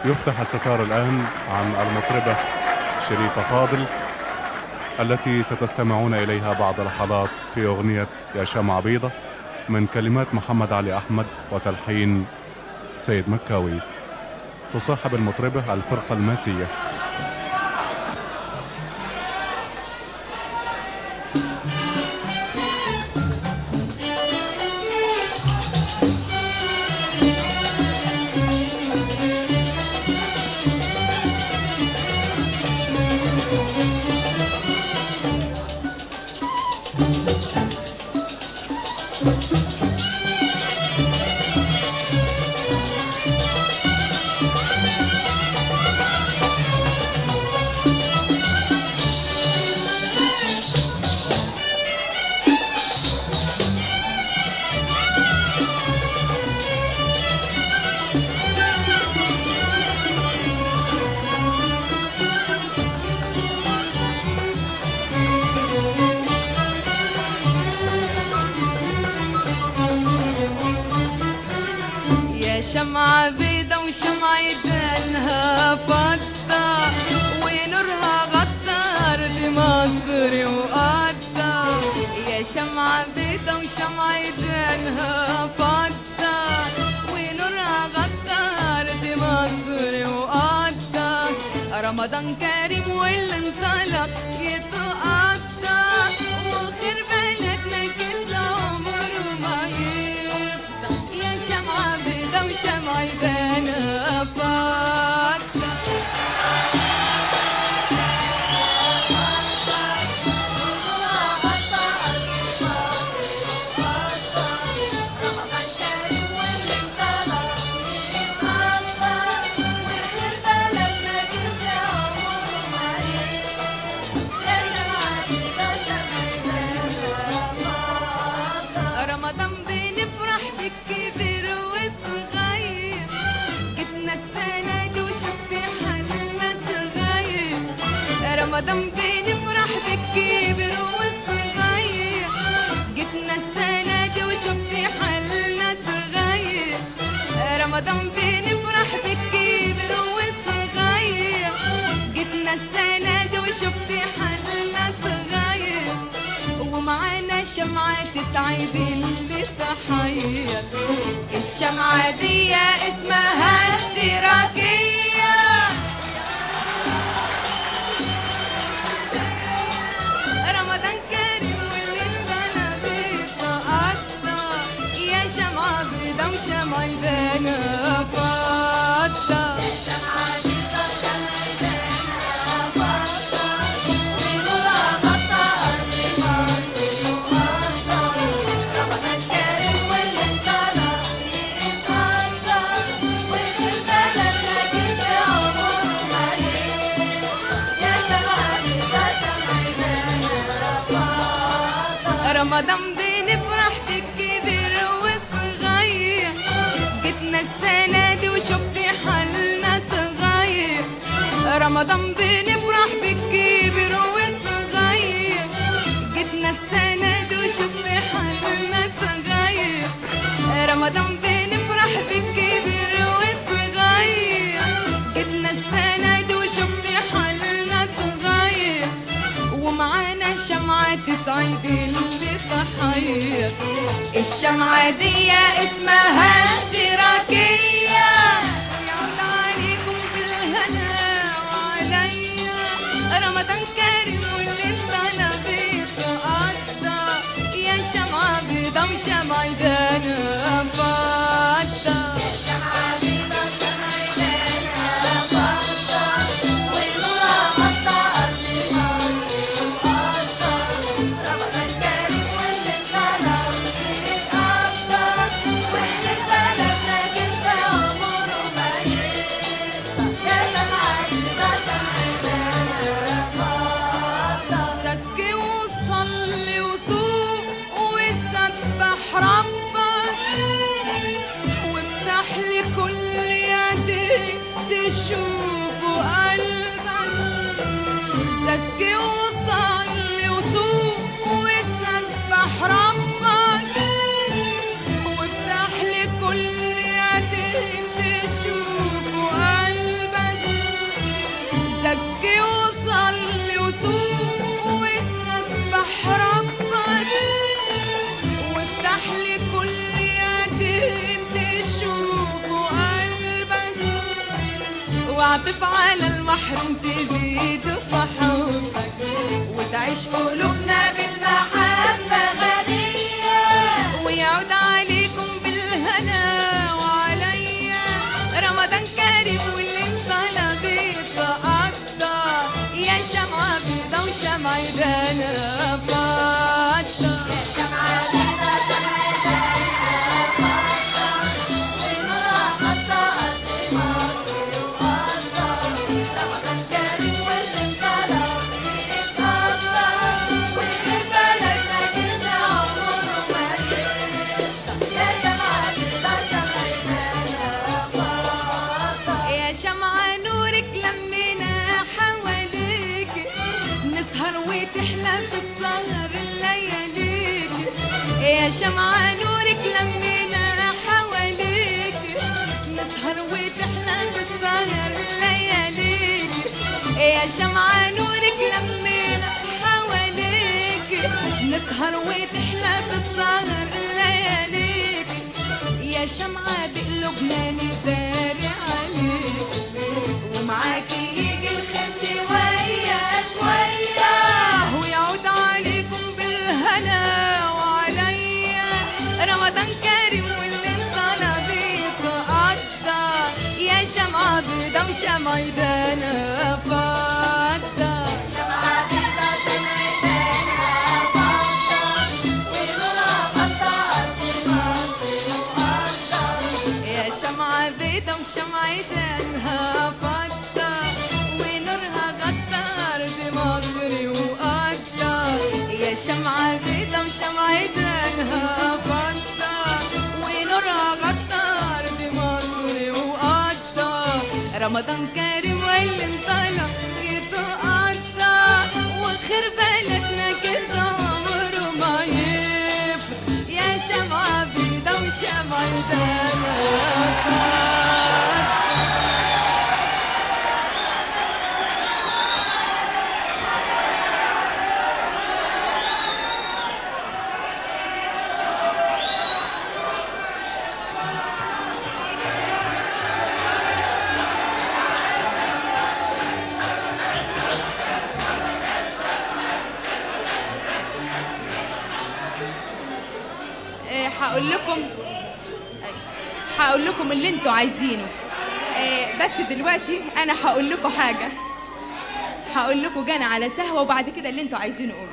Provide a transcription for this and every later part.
يفتح الستار الآن عن المطربة شريفة فاضل التي ستستمعون إليها بعد لحظات في أغنية يا شمعة بيضة من كلمات محمد علي أحمد وتلحين سيد مكاوي تصاحب المطربة الفرقة الماسية يا شمعة بيضة وشمعة دانها فضة ونورها غطى أرض مصر وقضى يا شمعة بيضة وشمعة دانها فضة ونورها غطى أرض مصر وقضى رمضان كريم واللي انطلق يتقضى وخير بلدنا كده عمره ما يفضى يا شمعة بيضة وشمعة دانا فضة رمضان بنفرح بالكبير والصغير جبنا السنة دي وشفت حالنا تغير رمضان بنفرح بالكبير والصغير جبنا السنة دي وشفت حالنا تغير رمضان بنفرح بالكبير والصغير جبنا السنة دي وشفت حالنا تغير ومعانا شمعة تسعد اللي تحير الشمعة دي اسمها اشتراكية رمضان كريم واللي طلع بيتقطع يا شمعة بيضة وشمعة دانا فضة رمضان بنفرح بالكبير والصغير جيتنا السنة دي وشفت حالنا تغير رمضان بنفرح بالكبير والصغير جيتنا السنة دي وشفت حالنا تغير رمضان بنفرح بالكبير والصغير جيتنا السنة دي وشفت حالنا تغير ومعانا شمعة تسعد اللي تحير الشمعة دي اسمها اشتراكية يعود عليكم بالهنا وعليا رمضان كريم واللي طالع بيتقضى يا شمعة بيضة وشمعة دانا فضة زكي وصلي وصوم وسبح ربك وافتح لي كل يدي تشوف قلبك زكي وصلي وصوم وسبح ربك وافتح لي كل يدي تشوف قلبك واعطف على المحروم تزيد في حبك وتعيش قلوبنا بالمحبة غنية ويعود عليكم بالهنا وعليا رمضان كريم واللي انطلع بيتقضى يا شمعة بيضة وشمعة دانا فضة يا شمعة بيضة شمعة يا شمعة نورك لمينا حواليك نسهر وتحلى في السهر اللياليك يا شمعة نورك لمينا حواليك نسهر وتحلى في السهر اللياليك يا شمعة نورك لمينا حواليك نسهر وتحلى في السهر اللياليك يا شمعة بقلوبنا نداري عليك ومعاكي يجي الخير شوية شوية ويعود عليكم بالهنا وعليا رمضان كريم واللي انطلع بيتقضى يا شمعة بيضة وشمعة دانا فضة شمعة بيضة شمعة دانا فضة ونورها غطى أرض مصر وأرضها يا شمعة بيضة وشمعة دانها فضة ونورها غطى أرض مصر وأرضها يا شمعة بيضة وشمعة دانها فضة ونورها غطى أرض مصر وأرضها رمضان كريم واللي انطلع يتقضى وخير بلدنا كذا عمره ما يفرق يا شمعة بيضة وشمعة دانا آه، هقول لكم هقول لكم اللي انتوا عايزينه آه، بس دلوقتي انا هقول لكم حاجه هقول لكم جانا على سهوه وبعد كده اللي انتوا عايزينه قولوا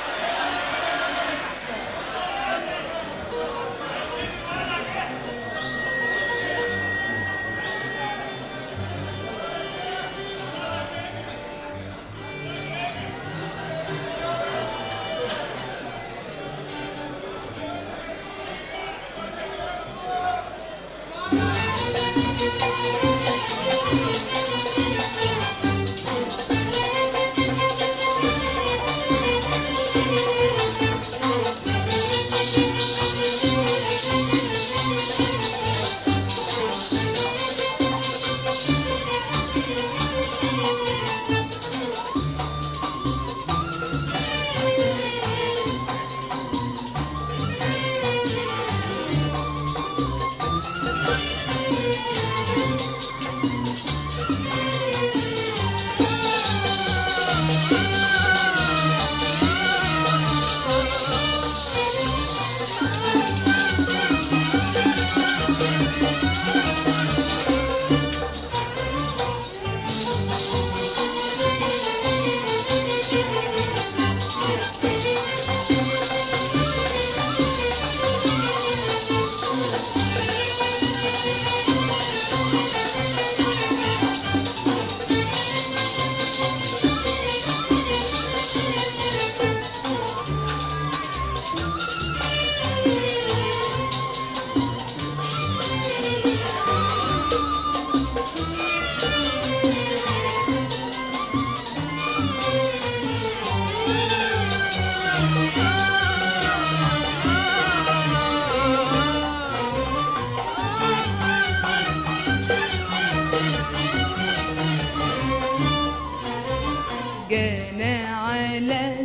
جانا على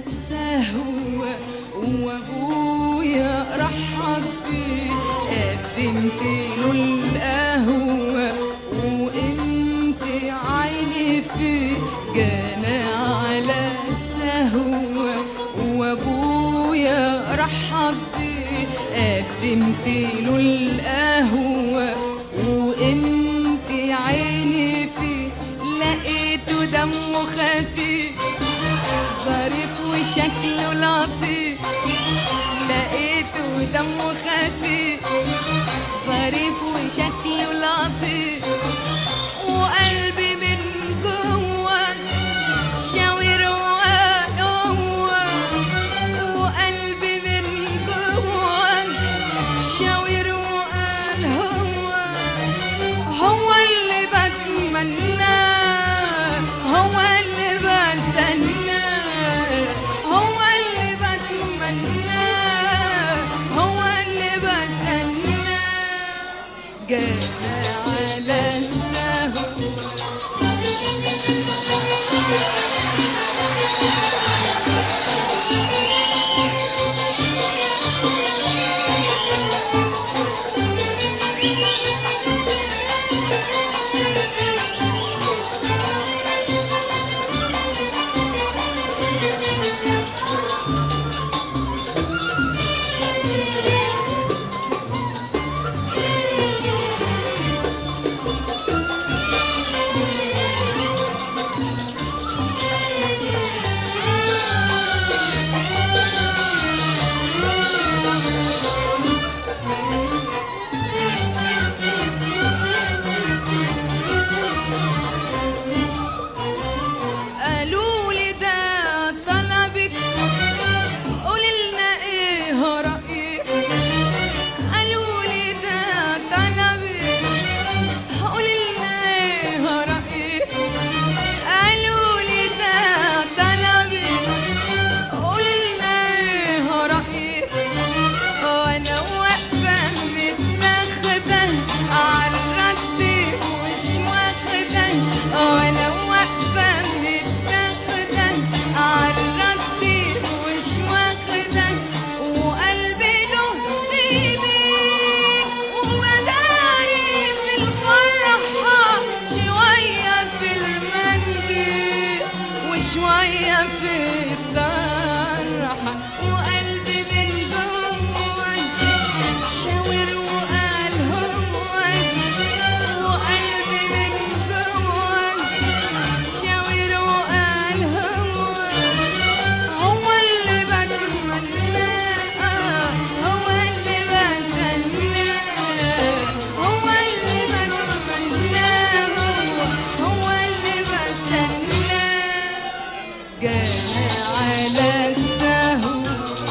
السهوة وابويا رحب بيه قدمت له القهوة وانت عايزة حبي جانا على السهوة وابويا رحب بي قدمت له القهوة وقمت عيني فيه لقيته دمه خفيف ظريف وشكله لطيف لقيته دمه خفيف ظريف وشكله لطيف وقلبي من جوه شاور وقوة وقلبي من جوه شاور وقال هو هو اللي بتمناه هو اللي بستناه هو اللي بتمناه هو اللي بستناه جانا على السهو قالوا لي ده طلبك قولي لنا ايه رايك قالوا لي ده طلبك قولي لنا ايه رايك قالوا لي ده طلبك قولي لنا ايه رايك وانا واقفه متاخده على الرد مش واخده وانا واقفه متاخده على الرد مش واخده وقلبي له بيبي ومداري في الفرحه شويه في المنديل وشويه في الطرحه وقلبي من جوه شاور وقال هو وقلبي من جوه شاور وقال هو هو اللي بتمناه هو اللي بستناه هو اللي بتمناه هو اللي بستناه جانا على السهو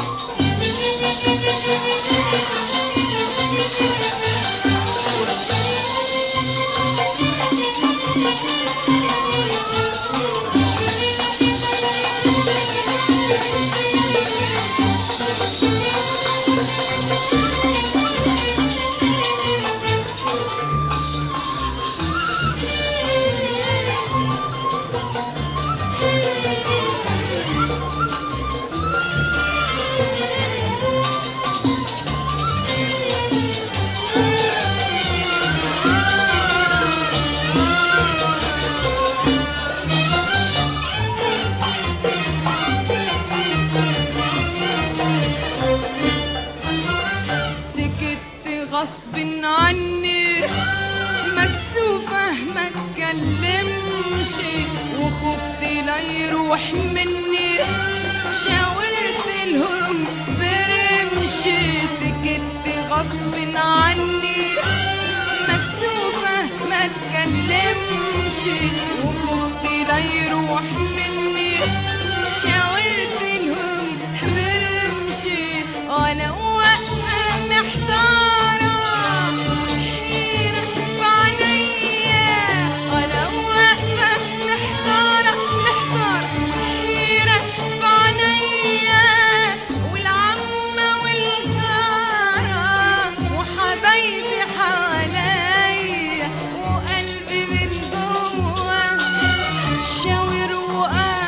سكت غصب عني مكسوفة ما اتكلمش وخفت لا يروح مني شاورت لهم برمشي سكت غصب عني مكسوفة ما اتكلمش وخفت لا يروح مني شاورت لهم برمشي وانا واقفة محتارة حيرة في عينيا وانا واقفة محتارة محتارة حيرة في عينيا والعمة والجارة وحبايبي حواليا وقلبي من جوه شاور وقال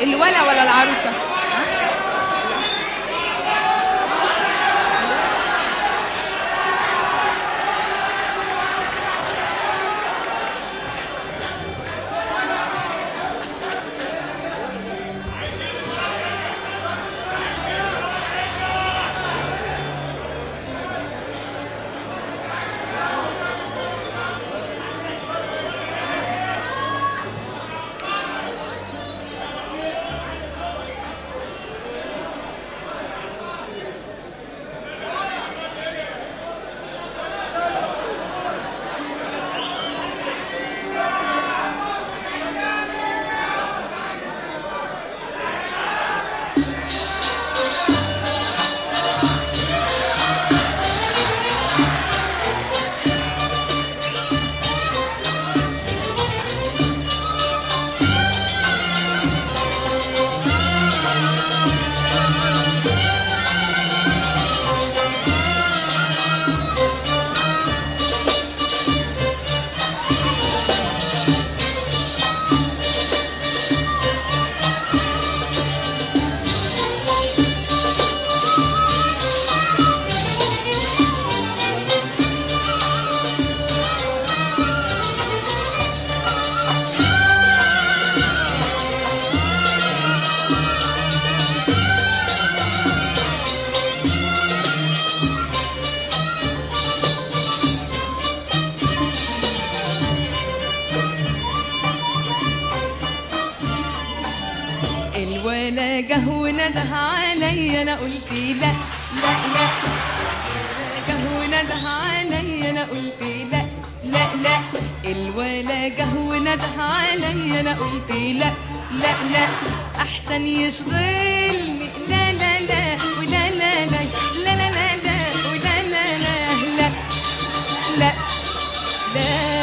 الولا ولا العروسه الولا جه ونده علي انا قلت لا لا لا جه ونده علي انا قلت لا لا لا الولا جه ونده علي انا قلت لا لا لا احسن يشغلني لا لا لا ولا لا لا لا لا لا لا ولا لا لا لا لا لا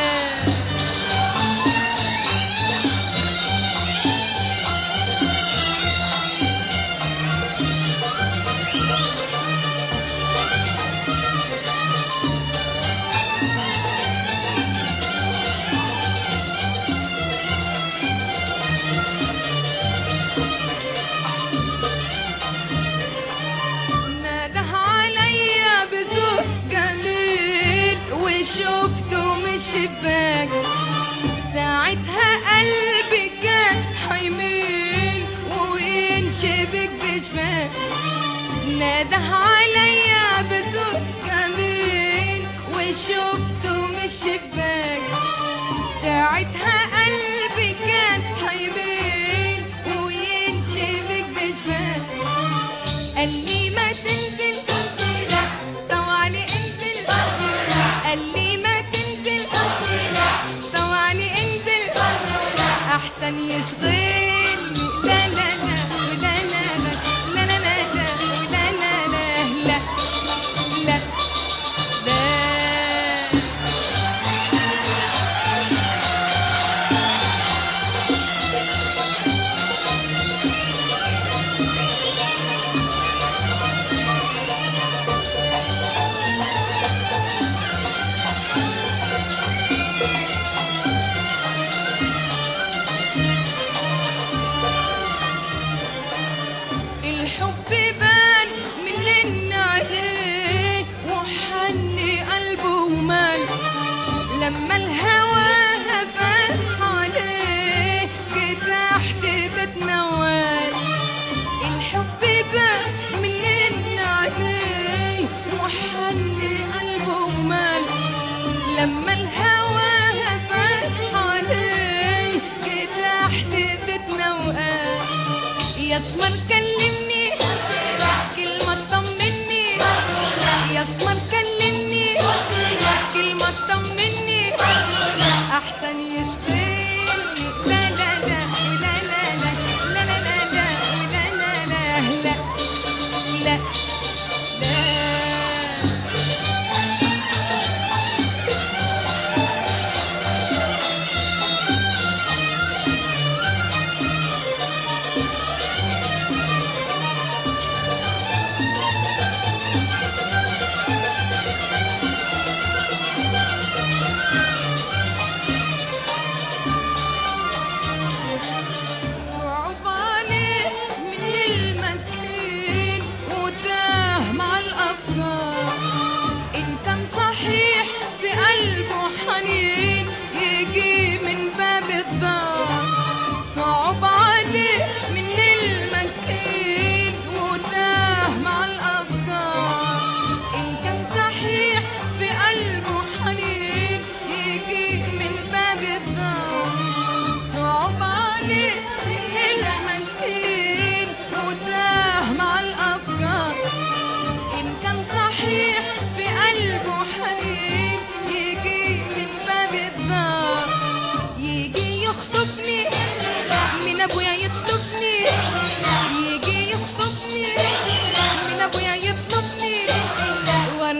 نده عليا بذوق جميل وشفته من الشباك ساعتها قلبي كان حيميل وينشبك بشباك نده عليا بذوق جميل وشفته من الشباك ساعتها قلبي كان حيميل وينشبك بشباك قال لي ما تنزل طوعني انزل قال لي ما تنزل طوعني انزل احسن يشغلني لا لا لا ولا لا لا لا لا لا لا ولا لا لا لا لا لا الحب بان من عليه وحني قلبه ومال لما الهوى هفان عليه جيت تحت بيت موال الحب بان من عليه وحني قلبه ومال لما الهوى هفان عليه جيت تحت بيتنا وقال يا اسمر كلمني كلمة تطمني يا اسمر كلمني كلمة تطمني أحسن يشغلني لا لا لا لا لا لا لا لا لا لا لا لا لا لا لا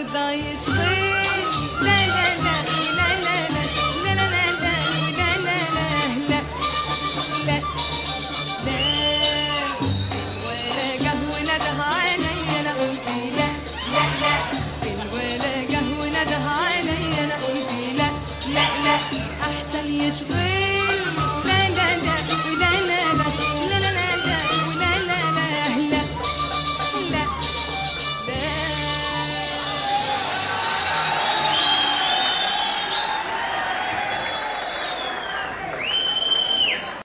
يرضى يشغل لا لا لا لا لا لا لا لا لا لا لا لا لا لا لا ولا جه ونده عليا انا قلت لا لا لا الولا جه ونده عليا انا قلت لا لا لا احسن يشغل